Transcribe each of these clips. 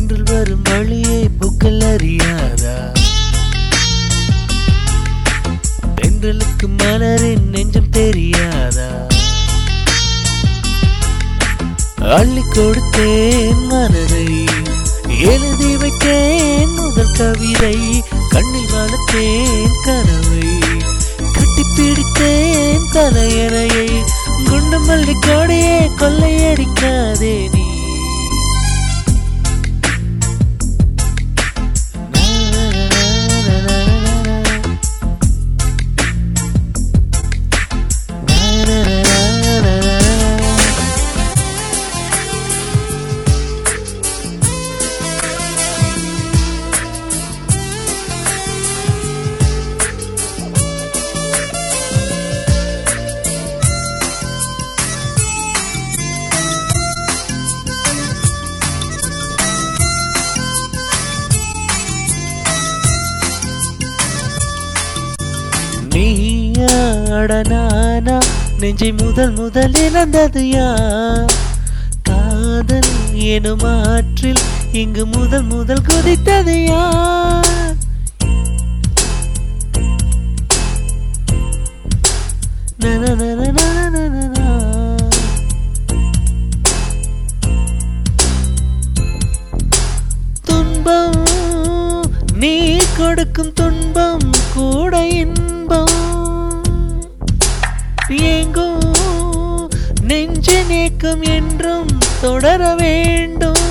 தென்றல் வரும் வழியே பூக்கள் அறியாதா தென்றலுக்கு மலரின் நெஞ்சம் தெரியாதா அள்ளி கொடுத்தேன் மனதை எழுதி வைத்தேன் முதல் கவிதை கண்ணில் வளர்த்தேன் கனவை கட்டி பிடித்தேன் தலையணையை குண்டு மல்லி கொடியே கொள்ளையடிக்காதே நீ நீயாட நானா நெஞ்சை முதல் முதல் இழந்தது யார் காதல் எனும் ஆற்றில் இங்கு முதல் முதல் குதித்தது யார் நனநனநனநனநா. துன்பம் நீ கொடுக்கும் துன்பம் கூட இன்பம் எங்கும் நெஞ்சு நீக்கம் என்றும் தொடர வேண்டும்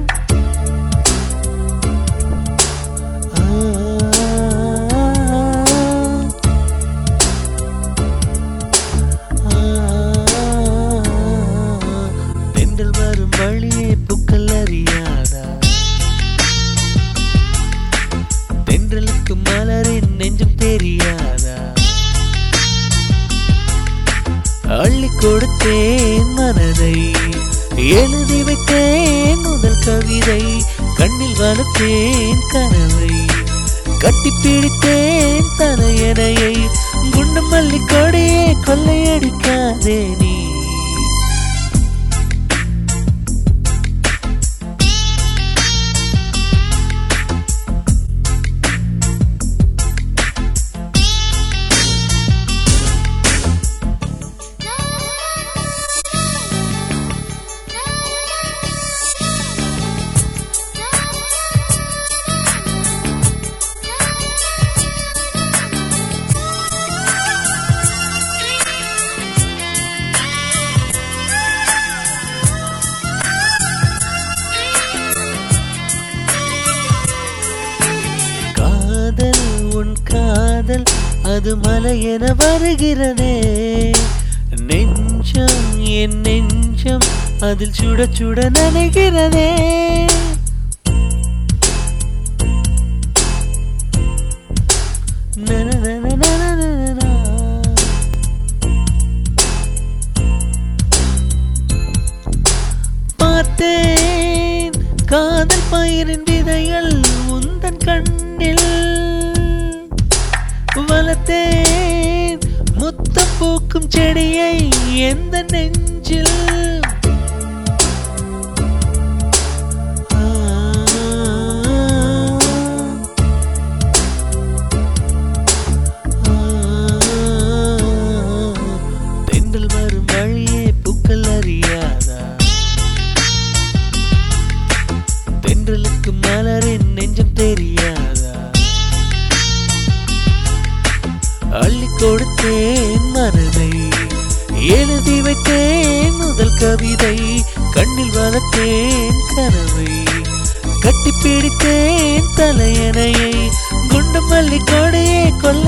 ஆ, ஆ, தென்றல் வரும் வழியே பூக்கள் அறியாதா தென்றலுக்கு மலரின் நெஞ்சம் தெரியாதா அள்ளி கொடுத்தேன் மனதை எழுதி வைத்தேன் முதல் கவிதை கண்ணில் வளர்த்தேன் கனவை கட்டி பிடித்தேன் தலையணையை குண்டு மல்லி கொடியே கொள்ளையடிக்காதே நீ காதல் உன் காதல் அது மலை என வருகிறதே நெஞ்சம் என் நெஞ்சம் அதில் சுட சுட நனைகிறதே நனநனநனநனநா. பார்த்தேன் காதல் பயிரின் விதைகள் உந்தன் கண்ணில் வளர்த்தேன் முத்தம் பூக்கும் செடியை எந்த நெஞ்சில் ஆ, ஆ, தென்றல் வரும் வழியே பூக்கள் அறியாதா தென்றலுக்கு மலரின் நெஞ்சம் தெரியாதா அள்ளி கொடுத்தேன் மனதை எழுதி வைத்தேன் முதல் கவிதை கண்ணில் வளர்த்தேன் கனவை கட்டி பிடித்தேன் தலையணையை குண்டு மல்லி கொடையே கொல்ல